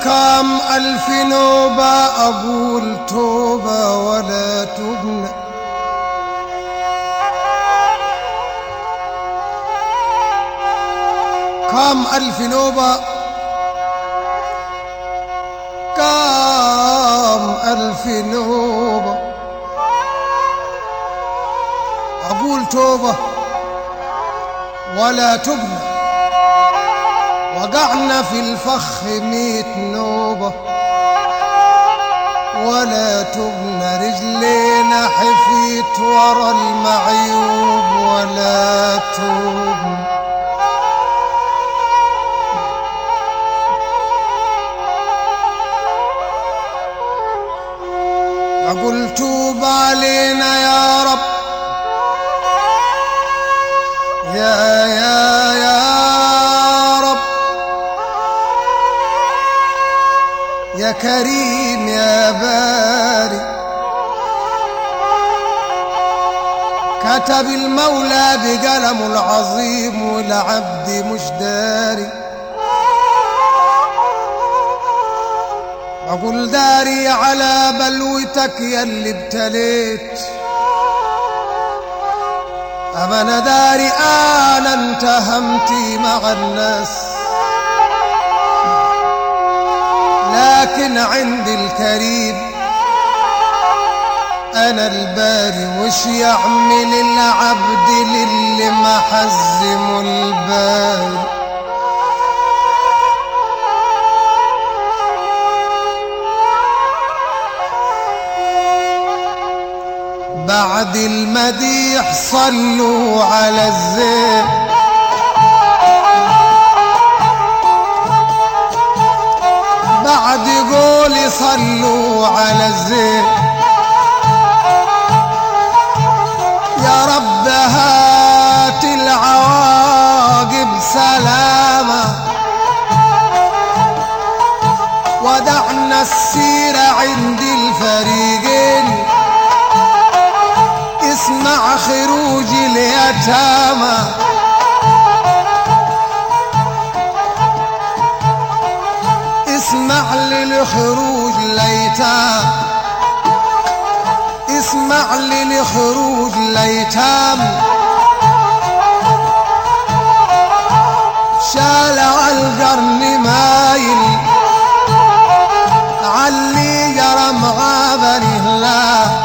كام ألف نوبة أقول توبة ولا تبنى كام ألف نوبة كام ألف نوبة أقول توبة ولا تبنى وقعنا في الفخ ميت نوبة ولا تبنى رجلينا حفيت ورا المعيوب ولا تبنى أقول توب علينا يا رب يا يا يا رب يا كريم يا باري كتب المولى بقلمه العظيم والعبد مش داري أقول داري على بلوتك يا اللي ابتليت أما أنا داري أنا انتهمتي مع الناس لكن عند الكريم أنا الباري وش يعمل العبد للي محزم الباري بعد المديح صلوا على الزين بعد قولي صلوا على الزين يا رب هات العواقب سلامة ودعنا السيرة عند الفريقين اسمع خروج اليتامى اسمع للخروج ليتام اسمع للخروج ليتام شال القرن مايل علي جرى مع بني الله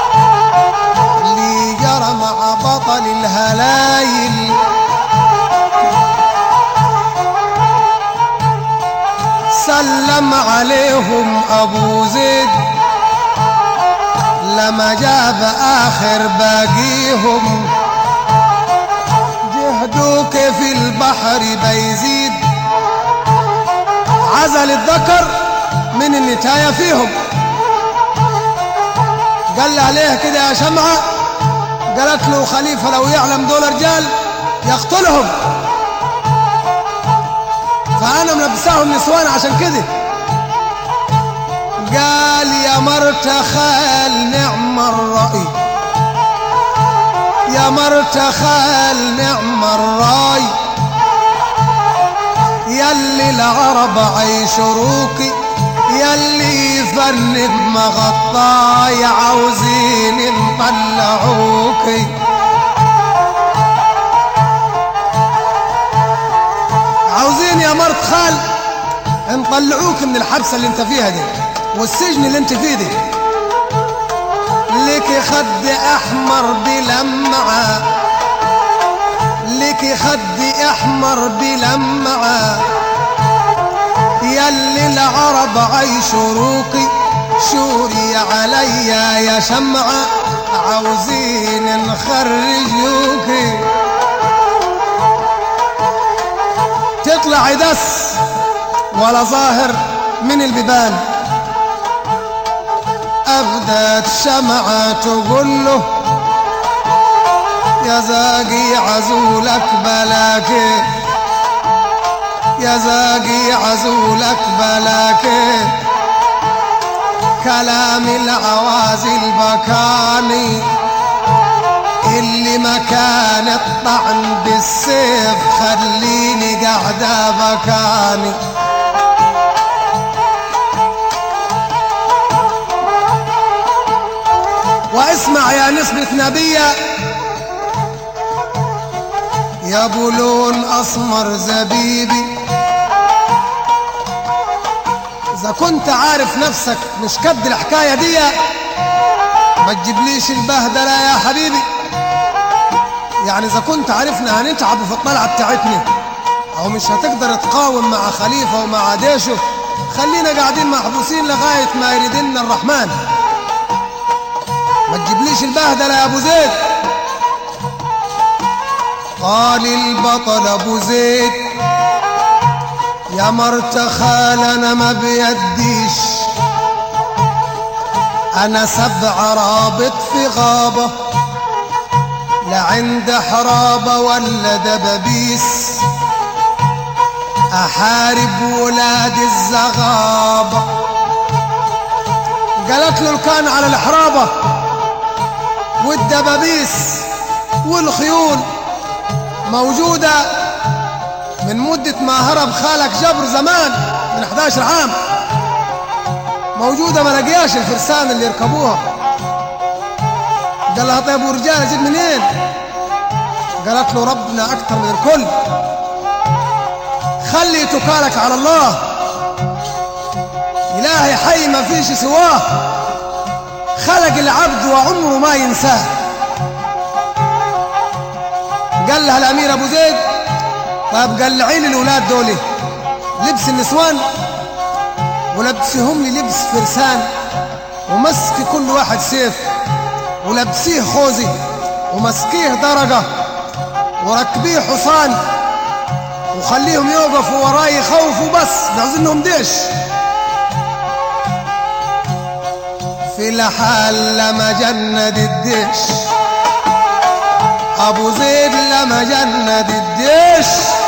اللي جرى مع بطل الهلايل سلم عليهم ابو زيد لما جاب اخر باقيهم جهدوك في البحر بيزيد عزل الذكر من النتاية فيهم قال عليها كده يا شمعة قالت له خليفة لو يعلم دول رجال يقتلهم فأنا ملبساهم نسوان عشان كده قال يا مرت خال نعم الرأي يا مرت خال نعم الراي يلي العرب عيشروكي يلي فند مغطاي عاوزين نطلعوكي عاوزين يا مرت خال نطلعوك من الحبسة اللي انت فيها دي والسجن اللي انت فيه دي لك خد احمر بلمعة لك خد احمر بلمعة يلي العرب عيشروكي شوري عليا يا شمعة عاوزين نخرجوكي تطلع دس ولا ظاهر من البيبان أبدت شمعة تقول له يا زاقي عزولك بلاك يا زاقي عزولك بلاك كلام العوازل بكاني اللي ما كان الطعن بالسيف خليني قاعدة بكاني نسبة نبية يا ابو لون اسمر زبيبي اذا كنت عارف نفسك مش قد الحكايه دي ما تجيبليش البهدله يا حبيبي يعني اذا كنت عارفنا هنتعب في الطلعه بتاعتنا او مش هتقدر تقاوم مع خليفه ومع ديشه خلينا قاعدين محبوسين لغايه ما يريدنا الرحمن ما تجيبليش البهدله يا ابو زيد قال البطل ابو زيد يا مرت خال انا ما بيديش انا سبع رابط في غابة لا عند حرابة ولا دبابيس احارب ولاد الزغابة قالت له كان على الحرابة والدبابيس والخيول موجودة من مدة ما هرب خالك جبر زمان من 11 عام موجودة ما لقياش الفرسان اللي يركبوها قال لها طيب ورجال اجيب منين قالت له ربنا اكتر من الكل خلي تكالك على الله الهي حي ما فيش سواه خلق العبد وعمره ما ينساه قال لها الامير ابو زيد طيب قلعين الاولاد دول لبس النسوان ولبسهم لي لبس فرسان ومسك كل واحد سيف ولبسيه خوذي ومسكيه درجة وركبيه حصان وخليهم يوقفوا وراي يخوفوا بس بعزنهم ديش في لحال لما جند الديش ابو زيد لما جند الديش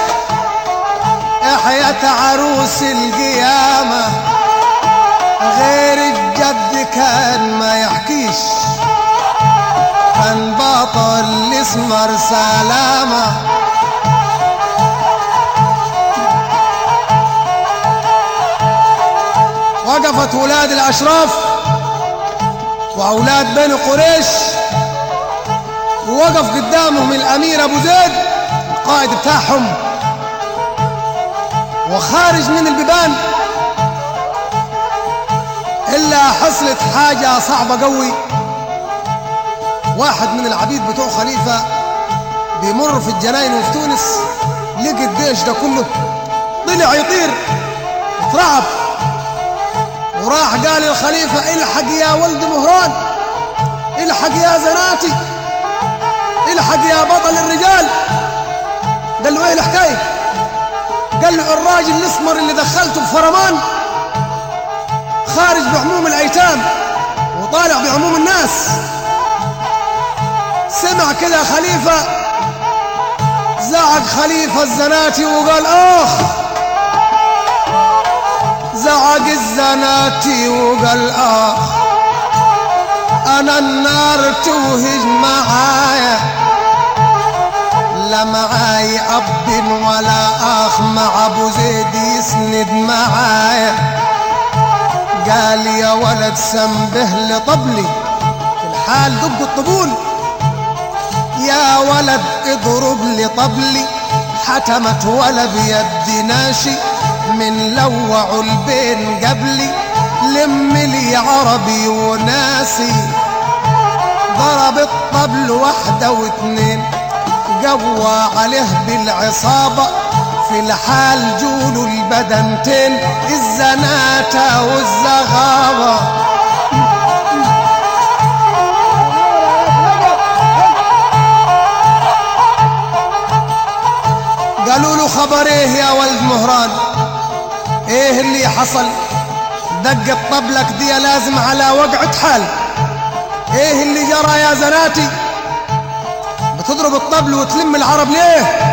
احيت عروس القيامة غير الجد كان ما يحكيش كان بطل اسمر سلامة وقفت ولاد الأشراف وأولاد بني قريش ووقف قدامهم الأمير أبو زيد القائد بتاعهم وخارج من البيبان إلا حصلت حاجة صعبة قوي واحد من العبيد بتوع خليفة بيمر في الجناين وفي تونس لقى الجيش ده كله طلع يطير اترعب وراح قال الخليفة الحق يا ولد مهران الحق يا زناتي الحق يا بطل الرجال قال له ايه الحكايه قال له الراجل الاسمر اللي دخلته بفرمان خارج بعموم الايتام وطالع بعموم الناس سمع كده خليفة زعق خليفة الزناتي وقال اخ زعق الزناتي وقال اخ انا النار توهج معايا لا معاي اب ولا اخ مع ابو زيد يسند معايا قال يا ولد سنبه لطبلي في الحال دق الطبول يا ولد اضرب لي طبلي حتمت ولا بيد ناشي من لوعوا البين قبلي لم لي عربي وناسي ضرب الطبل واحدة واتنين قوى عليه بالعصابة في الحال جولوا البدنتين الزناتة والزغابة قالوا له خبر ايه يا ولد مهران ايه اللي حصل دقت طبلك دي لازم على وقعة حال ايه اللي جرى يا زناتي بتضرب الطبل وتلم العرب ليه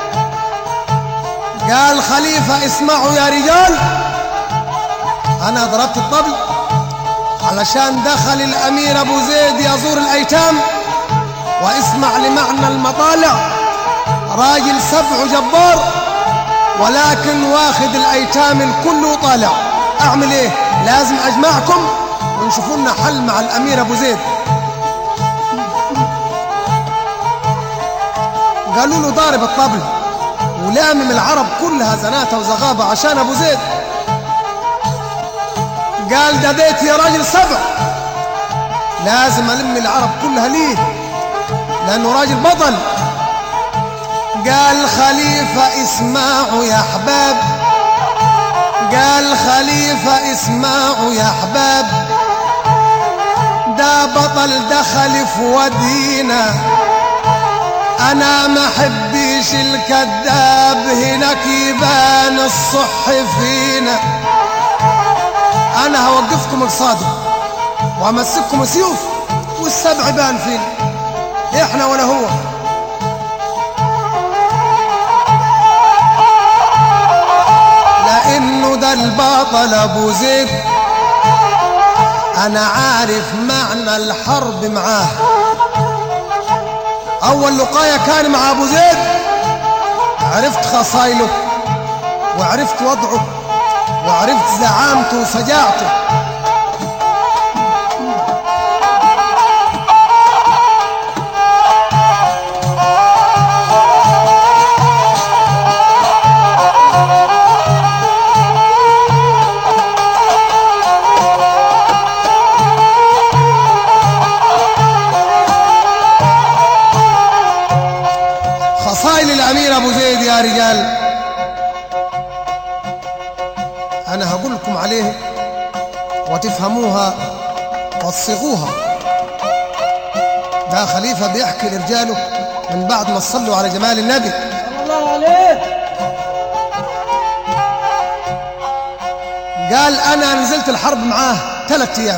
قال خليفة اسمعوا يا رجال انا ضربت الطبل علشان دخل الامير ابو زيد يزور الايتام واسمع لمعنى المطالع راجل سبع جبار ولكن واخد الايتام الكل وطالع اعمل ايه لازم اجمعكم ونشوفوا لنا حل مع الامير ابو زيد قالوا له ضارب الطبل ولامم العرب كلها زناتها وزغابة عشان أبو زيد قال ده بيت يا راجل سبع لازم ألم العرب كلها ليه لأنه راجل بطل قال خليفة اسمعوا يا أحباب قال خليفة اسمعوا يا أحباب ده بطل دخل في ودينا أنا ما حبيش الكذاب هناك يبان الصح فينا أنا هوقفكم قصاده وأمسككم سيوف والسبع بان فينا إحنا ولا هو لأنه ده البطل أبو زيد أنا عارف معنى الحرب معاه أول لقاية كان مع أبو زيد عرفت خصايله وعرفت وضعه وعرفت زعامته وفجاعته خصائل الأمير أبو زيد يا رجال أنا هقول لكم عليه وتفهموها وتصيغوها ده خليفة بيحكي لرجاله من بعد ما صلوا على جمال النبي صلى الله عليه قال أنا نزلت الحرب معاه ثلاثة أيام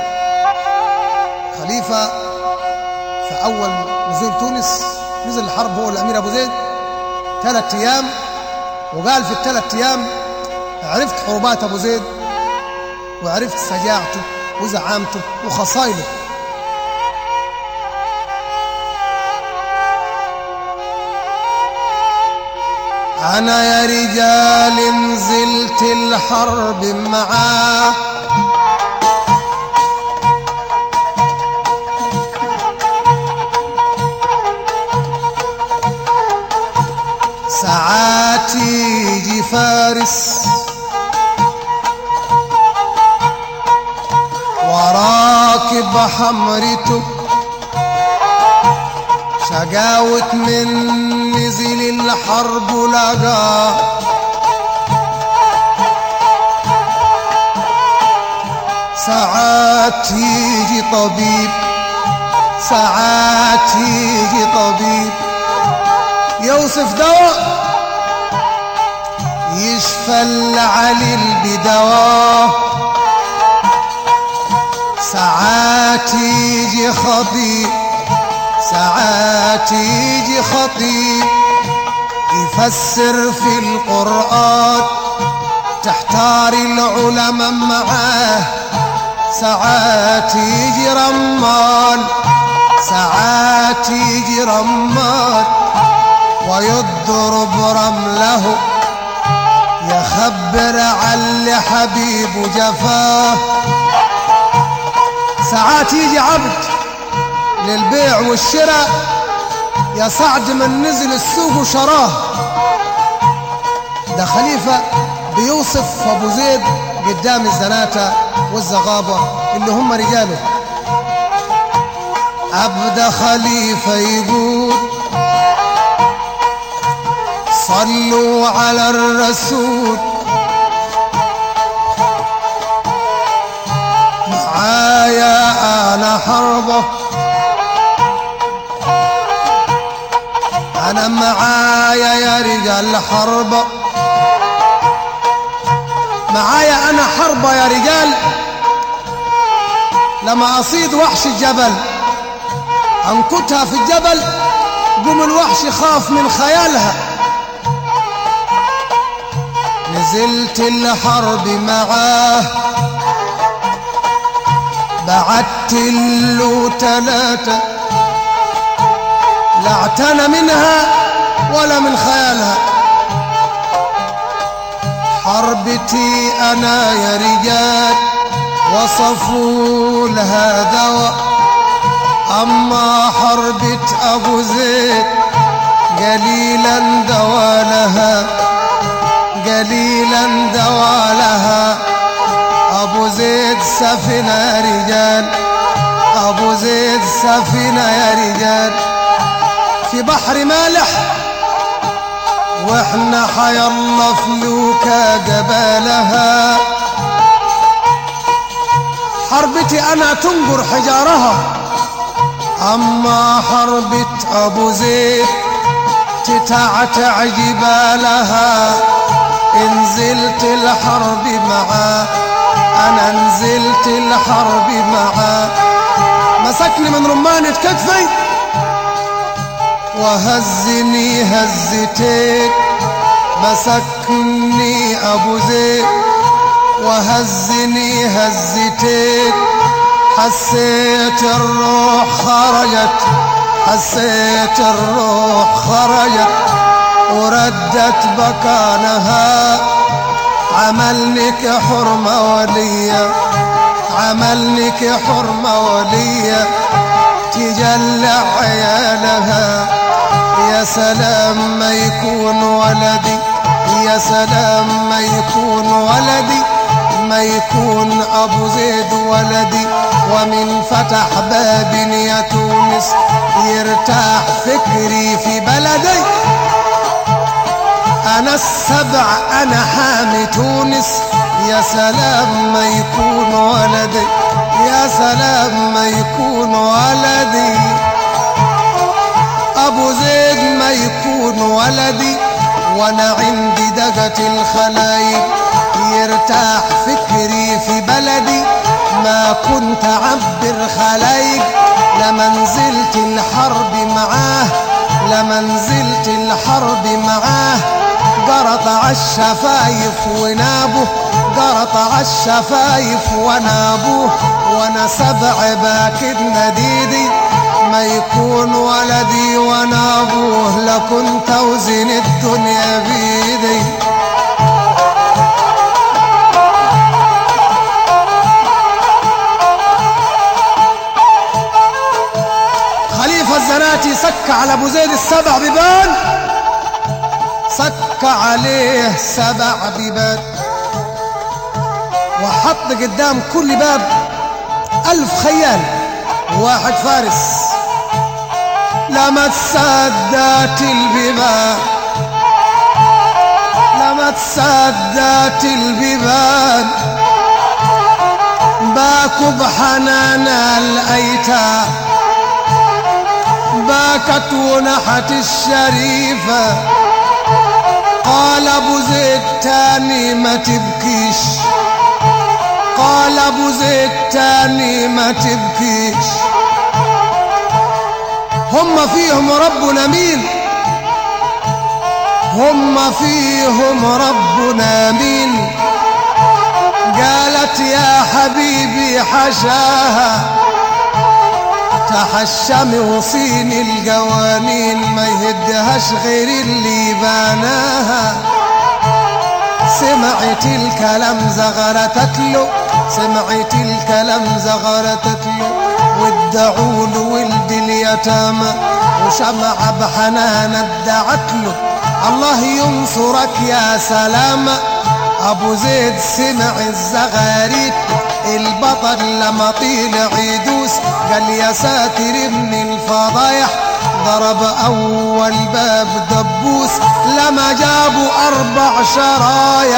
خليفة في أول نزول تونس نزل الحرب هو الأمير أبو زيد ثلاثة أيام وقال في الثلاث أيام عرفت حروبات أبو زيد وعرفت شجاعته وزعامته وخصائله أنا يا رجال نزلت الحرب معاه ساعات يجي فارس وراكب حمرته شقاوة من نزل الحرب لقى ساعات يجي طبيب ساعات يجي طبيب يوصف دواء يشفى العليل بدواه ساعات يجي خطيب ساعات يجي خطيب يفسر في القرآن تحتار العلماء معاه ساعات يجي رمان ساعات يجي رمان ويضرب رمله يخبر عن حبيبه جفاه ساعات يجي عبد للبيع والشراء يا سعد من نزل السوق وشراه ده خليفة بيوصف أبو زيد قدام الزناتة والزغابة اللي هم رجاله أبدا خليفة يقول صلوا على الرسول معايا أنا حربه أنا معايا يا رجال حربة معايا أنا حربة يا رجال لما أصيد وحش الجبل أنكتها في الجبل قوم الوحش خاف من خيالها نزلت الحرب معاه بعت له تلاتة لا اعتنى منها ولا من خيالها حربتي انا يا رجال وصفوا لها دواء اما حربة ابو زيد قليلا دوالها قليلا دوالها ابو زيد سفينة رجال ابو زيد سفينة يا رجال في بحر مالح واحنا حيالله فلوكا جبالها حربتي انا تنجر حجارها اما حربة ابو زيد تتعتع جبالها نزلت الحرب معاه انا نزلت الحرب معاه مسكني من رمانة كتفي وهزني هزتين مسكني ابو زيد وهزني هزتين حسيت الروح خرجت حسيت الروح خرجت وردت بكانها عملنك حرمة ولية عملنك حرمة ولية تجلع عيالها يا سلام ما يكون ولدي يا سلام ما يكون ولدي ما يكون ابو زيد ولدي ومن فتح باب يا تونس يرتاح فكري في بلدي انا السبع انا حامي تونس يا سلام ما يكون ولدي يا سلام ما يكون ولدي ابو زيد ما يكون ولدي وانا عندي دقة الخلايق يرتاح فكري في بلدي ما كنت عبر خلايق لما نزلت الحرب معاه لما نزلت الحرب معاه قرط عالشفايف ونابه قرط عالشفايف ونابوه وانا سبع باكد نديدي ما يكون ولدي وانا ابوه لكنت اوزن الدنيا بيدي خليفة الزناتي سك على ابو زيد السبع بيبان سك عليه سبع بيبان وحط قدام كل باب ألف خيال واحد فارس لما تصدت البيبان لما تصدت البيبان باكوا بحنان الأيتام باكت ونحت الشريفة قال ابو زيد تاني ما تبكيش قال ابو زيد تاني ما تبكيش هم فيهم ربنا مين هم فيهم ربنا مين قالت يا حبيبي حشاها تحشم وصين القوانين ما يهدهاش غير اللي بناها سمعت الكلام زغرتت له سمعت الكلام زغرتت له وادعوا له ولد اليتامى وشمع بحنان ادعت له الله ينصرك يا سلامة ابو زيد سمع الزغاريت البطل لما طيلع يدوس قال يا ساتر من الفضايح ضرب اول باب دبوس لما جابوا اربع شرايح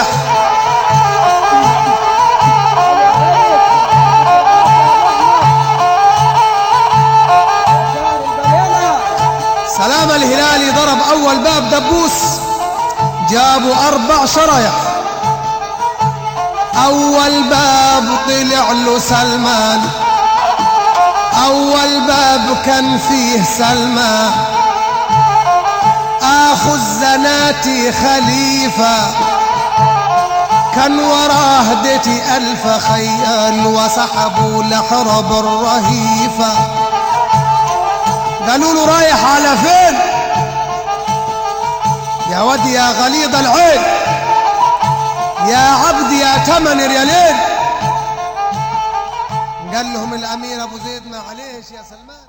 سلام الهلالي ضرب اول باب دبوس جابوا اربع شرايح اول باب طلع له سلمان اول باب كان فيه سلمان اخو الزناتي خليفة كان وراه هدتي الف خيال وسحبوا لحرب الرهيفة قالوا له رايح على فين يا ود يا غليظ العين يا عبد يا تمن ريالين قال لهم الامير ابو زيد معليش يا سلمان